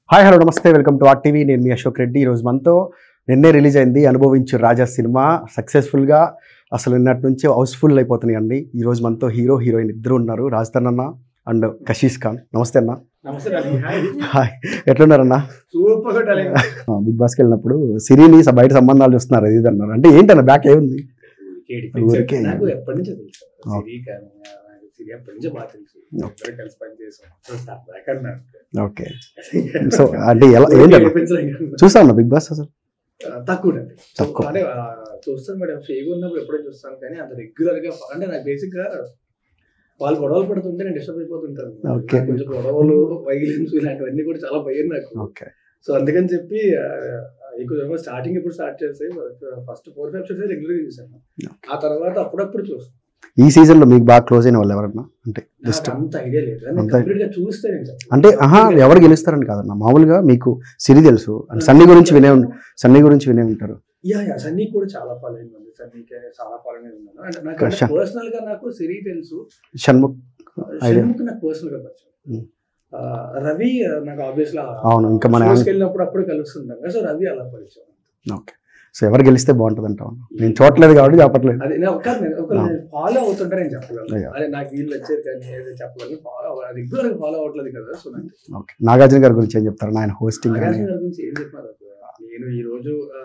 Hi hello నమస్తే welcome to R TV నేను మీ అశోక్ రెడ్డి ఈరోజు మనతో నిన్నే రిలీజ్ అయింది అనుభవించు రాజా సినిమా సక్సెస్ఫుల్గా అసలు నిన్నటి నుంచి హౌస్ఫుల్ అయిపోతున్నాయండి ఈరోజు మనతో హీరో హీరోయిన్ ఇద్దరు ఉన్నారు రాజస్థాన్ అన్న అండ్ కషీష్ ఖాన్ నమస్తే అన్న నమస్తే డార్లింగ్. హాయ్. హాయ్ ఎట్లున్నారన్న సూపర్ గా డార్లింగ్. బిగ్ బాస్కి వెళ్ళినప్పుడు సిరిని స- బయట సంబంధాలు చూస్తున్నారు అది ఇది అన్నారు అంటే ఏంటన్న బ్యాక్ ఏముంది ఊరికే ఊరికే. డిఫెన్స్ నాకు ఎప్పటి నుంచో తెలుసు ఓకే. సిరి కానీ నాకు సిరి ఎప్పటి నుంచో బాగా తెలుసు ఓకే. ఇద్దరు కలిసి పని చేసాం సో సరదాగా అన్నాను. ఓకే సో అంటే ఎలా ఊరికే ఏంటన్న డిఫెన్స్లో ఇంకా చూసాను బిగ్ బాస్ అసలు తక్కువ డార్లింగ్. సో తక్కువ. అంటే ఆ, చూస్తాను మేడం ఫ్రీగా ఉన్నప్పుడు ఎప్పుడో చూస్తాను కానీ అంత రెగ్యులర్ గా అంటే నాకు బేసిక్ గా వాళ్ళు గొడవలు పడుతుంటే నేను డిస్టర్బ్ అయిపోతుంటాను ఓకే. నాకు కొంచెం గొడవలు వైలెన్స్ ఇలాంటివన్నీ కూడా చాలా భయం నాకు ఓకే సో అందుకని చెప్పి ఎక్కువ స్టార్టింగ్ ఇప్పుడు స్టార్ట్ చేస్తే first four five episodes regular గా చూసాను ఆ తర్వాత అప్పుడప్పుడు చూస్తాను ఈ సీజన్లో మీకు బాగా క్లోజ్ అయిన వాళ్ళు ఎవరన్నా అంటే జస్ట్ నాకు అంత ఐడియా లేదు నేను అంత- కంప్లీట్ గా చూస్తే నేను చెప్తాను. అంటే ఆహా ఎవరు గెలుస్తారని కాదన్న మామూలుగా మీకు సిరి తెలుసు అంటే సన్నీ గురించి వినే ఉం- సన్నీ గురించి వినే ఉంటారు యా యా సన్నీ కూడా చాలా ఫాలోయింగ్ ఉంది సన్నీకే చాలా ఫాలోయింగ్ ఉన్నాను అంటే నాకు Crush. పర్సనల్ గా నాకు సిరి తెలుసు షణ్ముఖ్ Idea. షణ్ముఖ్ నాకు పర్సనల్ గా పరిచయం Hmm. ఆ, రవి ఆ, నాకు ఆబ్వియస్లీ అవును, ఇంకా మన- వెళ్ళినప్పుడు అప్పుడు కలుస్తుంటాం కదా సో రవి అలా పరిచయం ఓకే సో ఎవరు గెలిస్తే బాగుంటుంది అంటావు నేను చూడట్లేదు కాబట్టి చెప్పట్లేదు అది నేను ఒక ఒక ఆ. ఫాలో అవుతుంటే నేను చెప్పగలను అయ్యా. అదే నాకు వీళ్ళు వచ్చారు కానీ ఏదో చెప్పగలను ఫాలో రెగ్యులర్ గా ఫాలో అవ్వట్లేదు కదా సో నాకు ఓకే నాగార్జున గారి గురించి ఏం చెప్తారు ఆయన హోస్టింగ్ కానీ నాగార్జున గారి గురించి ఏం చెప్పినారు నేను ఈ రోజు ఆ,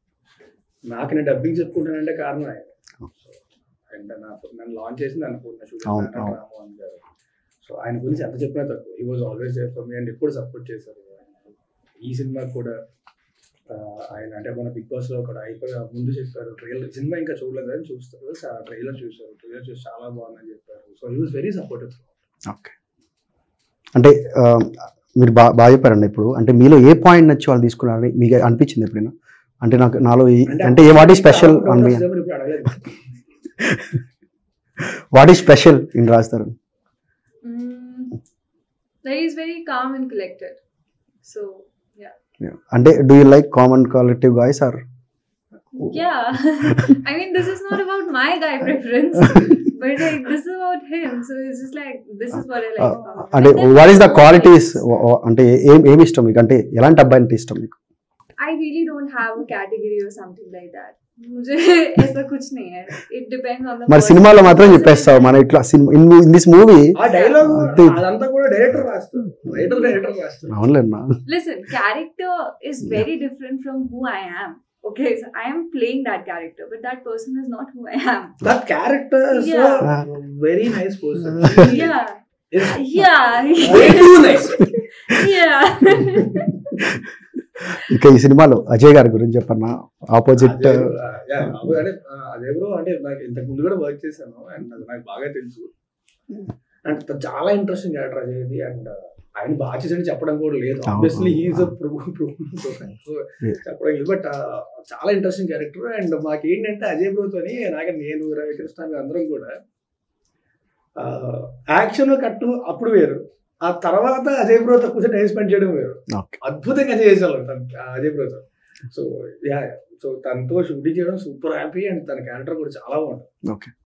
నాకు నేను డబ్బింగ్ చెప్పుకుంటానంటే కారణం ఆయన అండ్ నాకు నన్ను లాంచ్ చేసింది అనుకున్న అవును, అవును. రామోహన్ గారు సో ఆయన గురించి ఎంత చెప్పినా తక్కువ ఈ was always for me and ఎప్పుడు సపోర్ట్ చేశారు ఈ సినిమా కూడా ఆ, ఆయన అంటే మన బిగ్ బాస్ లో కూడా అయిపోయి ముందు చెప్పారు ట్రైలర్ సినిమా ఇంకా చూడలేదు అని చూస్తారు ట్రైలర్ చూసారు ట్రైలర్ చూసి చాలా బాగుందని చెప్పారు so he was very supportive okay అంటే ఆ, మీరు బాగా బాగా చెప్పారండి ఇప్పుడు అంటే మీలో ఏ పాయింట్ నచ్చి వాళ్ళు తీసుకున్నారని మీకు అనిపించింది ఎప్పుడైనా అంటే నాకు నాలో ఈ- అంటే ఏ వాట్ ఈ స్పెషల్ అని మీ- ఇప్పుడు అడగలేదు వాట్ ఈ స్పెషల్ ఇన్ రాస్తారు Mm, that he's very calm and collected. So అంటే do you like common qualitative guys are yeah, I mean this is not about my guy preference, but like this is about him. So it's just like this is what I like. about him. అంటే And then what is the there's qualities always- అంటే ఏం ఏమి ఇష్టం మీకు అంటే ఎలాంటి అబ్బాయి అంటే ఇష్టం మీకు I really don't have a category or something like that. मुझे ऐसा कुछ नहीं है. It depends on the. మరి person. సినిమాలో మాత్రం చెప్పేస్తావు మన ఇట్లా ఇన్ దిస్ మూవీ ఆ డైలాగ్ అది- అదంతా కూడా డైరెక్టర్ రాస్తారు రైటర్ డైరెక్టర్ రాస్తారు అవునులేనా Listen, character is very different from who I am. Okay, so I am playing that character, but that person is not who I am. That character Yeah. Very nice person Yeah. Yeah. Nice yeah. ఇక ఈ సినిమాలో అజయ్ గారి గురించి చెప్పన్నా opposite అంటే అదే bro అంటే నాకు ఇంతకు ముందు కూడా వర్క్ చేశాను అండ్ అది నాకు బాగా తెలుసు అండ్ తను చాలా ఇంట్రెస్టింగ్ క్యారెక్టర్ అజయ్ది అండ్ ఆయన బాగా చేసాడు చెప్పడం కూడా లేదు అవును, ఆబ్వియస్లీ అవును. He is Yeah. చెప్పడం లేదు బట్ చాలా ఇంట్రెస్టింగ్ క్యారెక్టర్ అండ్ మాకు ఏంటంటే అజయ్ బ్రోతోని నాకు నేను రవికృష్ణ మీరు అందరం కూడా యాక్షన్ కట్టు అప్పుడు వేరు ఆ తర్వాత అజయ్ బ్రోతో కూర్చొని టైం స్పెండ్ చేయడం వేరు ఓకే అద్భుతంగా చేసేవాళ్ళం తను ఆ అజయ్ బ్రోతో సో యా సో తనతో షూటింగ్ చేయడం సూపర్ హ్యాపీ అండ్ తన క్యారెక్టర్ కూడా చాలా బాగుంటుంది ఓకే